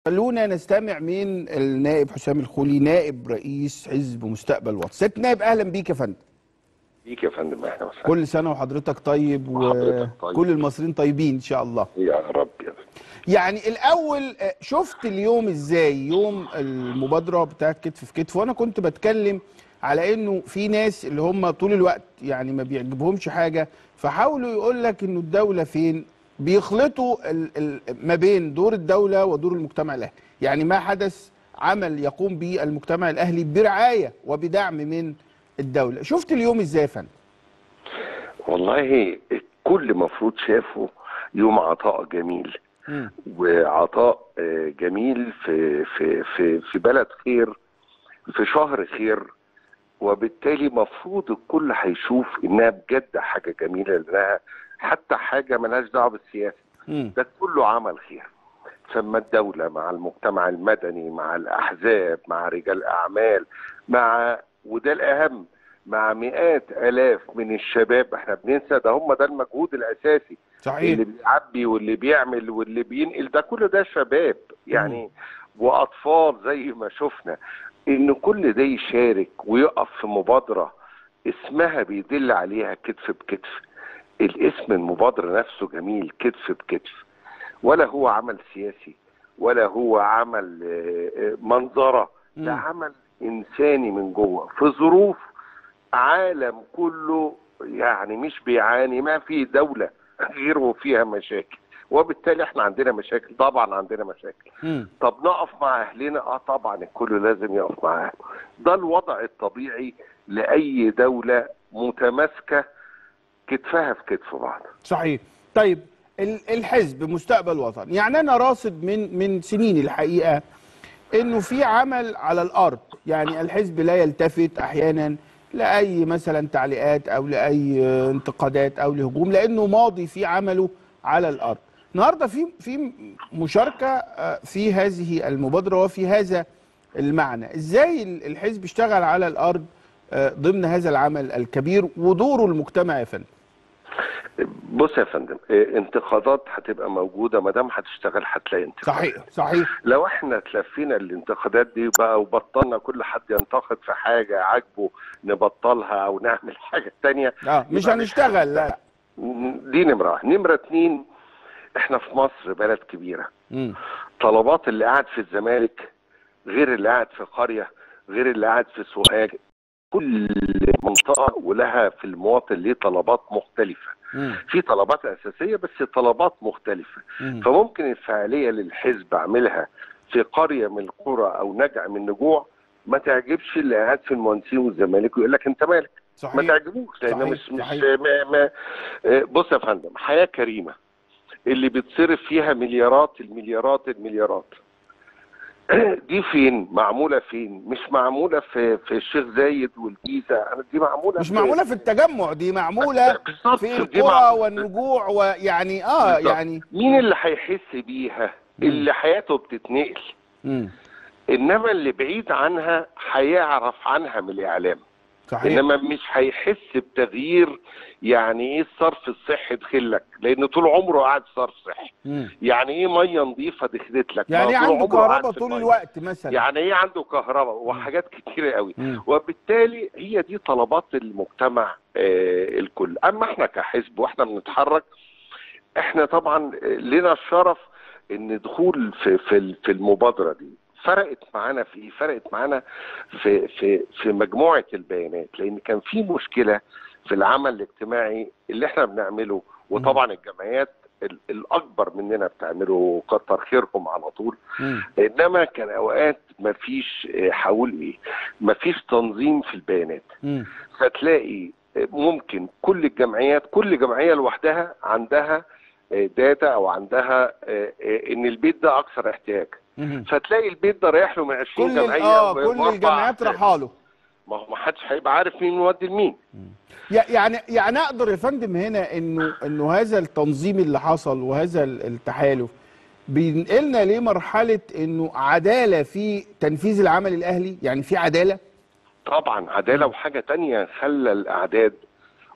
خلونا نستمع من النائب حسام الخولي نائب رئيس حزب مستقبل وطن ست نائب اهلا بيك يا فندم بيك يا فندم احنا وسهلا كل سنه وحضرتك طيب وحضرتك طيب. وكل المصريين طيبين ان شاء الله يا رب يا فندم. يعني الاول آه، شفت اليوم ازاي يوم المبادره بتاعت كتف في كتف وانا كنت بتكلم على انه في ناس اللي هم طول الوقت يعني ما بيعجبهمش حاجه فحاولوا يقول لك انه الدوله فين بيخلطوا ال ال ما بين دور الدوله ودور المجتمع الاهلي يعني ما حدث عمل يقوم به المجتمع الاهلي برعايه وبدعم من الدوله شفت اليوم ازاي يا فندم والله الكل مفروض شافه يوم عطاء جميل مم. وعطاء آه، جميل في في في في بلد خير في شهر خير وبالتالي مفروض الكل هيشوف انها بجد حاجه جميله لانها حتى حاجه ملهاش دعوه بالسياسه مم. ده كله عمل خير ثم الدولة مع المجتمع المدني مع الأحزاب مع رجال أعمال مع وده الأهم مع مئات آلاف من الشباب احنا بننسى ده هم ده المجهود الأساسي صحيح اللي بيعبي واللي بيعمل واللي بينقل ده كل ده شباب يعني وأطفال زي ما شفنا إن كل ده يشارك ويقف في مبادرة اسمها بيدل عليها كتف بكتف الاسم المبادرة نفسه جميل كتف بكتف ولا هو عمل سياسي ولا هو عمل آه، آه، منظرة ده مم. عمل إنساني من جوه في ظروف عالم كله يعني مش بيعاني ما في دولة غير وفيها مشاكل وبالتالي احنا عندنا مشاكل طبعا عندنا مشاكل مم. طب نقف مع اهلنا اه طبعا الكل لازم يقف مع اهله ده الوضع الطبيعي لاي دوله متماسكه كتفها في كتف بعض صحيح طيب ال- الحزب مستقبل وطن يعني انا راصد من من سنين الحقيقه انه في عمل على الارض يعني الحزب لا يلتفت احيانا لاي مثلا تعليقات او لاي آه، انتقادات او لهجوم لانه ماضي في عمله على الارض النهارده في في مشاركه آه، في هذه المبادره وفي هذا المعنى ازاي ال- الحزب اشتغل على الارض آه، ضمن هذا العمل الكبير ودوره المجتمع يا فندم بص يا فندم اه، انتقادات هتبقى موجوده ما دام هتشتغل هتلاقي انتقادات صحيح صحيح لو احنا تلفينا الانتقادات دي بقى وبطلنا كل حد ينتقد في حاجه عاجبه نبطلها او نعمل حاجه تانية اه مش يبقى هنشتغل لا دي نمره واحد نمره اتنين احنا في مصر بلد كبيره مم. طلبات اللي قاعد في الزمالك غير اللي قاعد في قريه غير اللي قاعد في سوهاج كل منطقه ولها في المواطن ليه طلبات مختلفه مم. في طلبات اساسيه بس طلبات مختلفه مم. فممكن الفعاليه للحزب اعملها في قريه من القرى او نجع من نجوع ما تعجبش اللي قاعد في المهندسين والزمالك ويقول لك انت مالك ما صحيح تعجبوش لان صحيح، مش مش صحيح. ما ما آه، بص يا فندم حياه كريمه اللي بيتصرف فيها مليارات المليارات المليارات دي فين معموله فين مش معموله في في الشيخ زايد والجيزه دي معموله مش معموله في التجمع دي معموله بالظبط في دي القرى معمولة. والنجوع ويعني اه بالظبط. يعني مين اللي هيحس بيها اللي حياته بتتنقل مم. انما اللي بعيد عنها هيعرف عنها من الاعلام صحيح انما مش هيحس بتغيير يعني ايه الصرف الصحي دخلك لان طول عمره قاعد صرف صحي مم. يعني ايه ميه نظيفه دخلت لك يعني ما ايه هو طول عنده عمره قاعد كهرباء في طول المية. الوقت مثلا يعني ايه عنده كهرباء وحاجات كتيره قوي مم. وبالتالي هي دي طلبات المجتمع آه الكل اما احنا كحزب واحنا بنتحرك احنا طبعا آه، لنا الشرف ان دخول في في في المبادره دي فرقت معانا في ايه؟ فرقت معانا في في في مجموعه البيانات لان كان في مشكله في العمل الاجتماعي اللي احنا بنعمله وطبعا الجمعيات ال- الاكبر مننا بتعمله كتر خيرهم على طول مم. انما كان اوقات ما فيش هقول ايه ما فيش تنظيم في البيانات مم. فتلاقي آه، ممكن كل الجمعيات كل جمعيه لوحدها عندها آه، داتا او عندها آه، آه، ان البيت ده اكثر احتياج مم. فتلاقي البيت ده رايح له من 20 كل ال- جمعيه اه و- كل وأربع الجامعات أحزاب. رحاله ما هو ما حدش هيبقى عارف مين مودي لمين يع- يعني يعني اقدر يا فندم هنا انه انه هذا التنظيم اللي حصل وهذا ال- التحالف بينقلنا لمرحله انه عداله في تنفيذ العمل الاهلي يعني في عداله طبعا عداله وحاجه تانية خلى الاعداد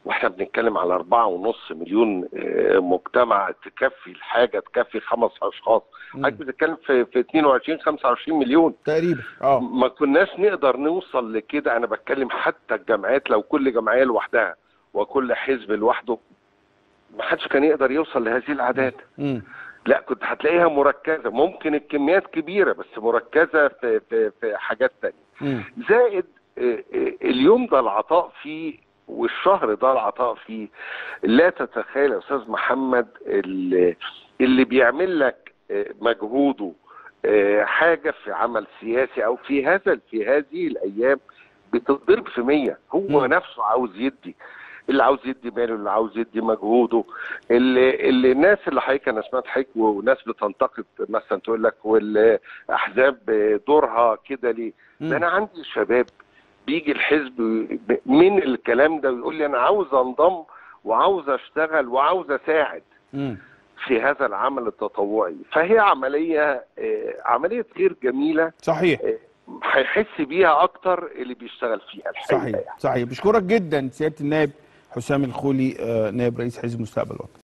واحنا بنتكلم على أربعة ونص مليون آه، مجتمع تكفي الحاجة تكفي خمس أشخاص مم. حضرتك بتتكلم في في 22 25 مليون تقريبا اه ما كناش نقدر نوصل لكده انا بتكلم حتى الجامعات لو كل جمعيه لوحدها وكل حزب لوحده ما حدش كان يقدر يوصل لهذه الاعداد مم. لا كنت هتلاقيها مركزه ممكن الكميات كبيره بس مركزه في في في حاجات تانية مم. زائد آه، آه، اليوم ده العطاء فيه والشهر ده العطاء فيه لا تتخيل يا استاذ محمد اللي, اللي بيعمل لك آه، مجهوده آه، حاجه في عمل سياسي او في هذا في هذه الايام بتضرب في مية هو مم. نفسه عاوز يدي اللي عاوز يدي ماله اللي عاوز يدي مجهوده اللي, اللي الناس اللي حضرتك انا سمعت حضرتك وناس بتنتقد مثلا تقول لك والاحزاب دورها كده ليه؟ مم. ده انا عندي شباب بيجي الحزب ب- من الكلام ده ويقول لي انا عاوز انضم وعاوز اشتغل وعاوز اساعد مم. في هذا العمل التطوعي فهي عمليه آه، عمليه غير جميله صحيح آه، هيحس بيها اكتر اللي بيشتغل فيها الحقيقه صحيح صحيح بشكرك جدا سياده النائب حسام الخولي آه، نائب رئيس حزب مستقبل الوطن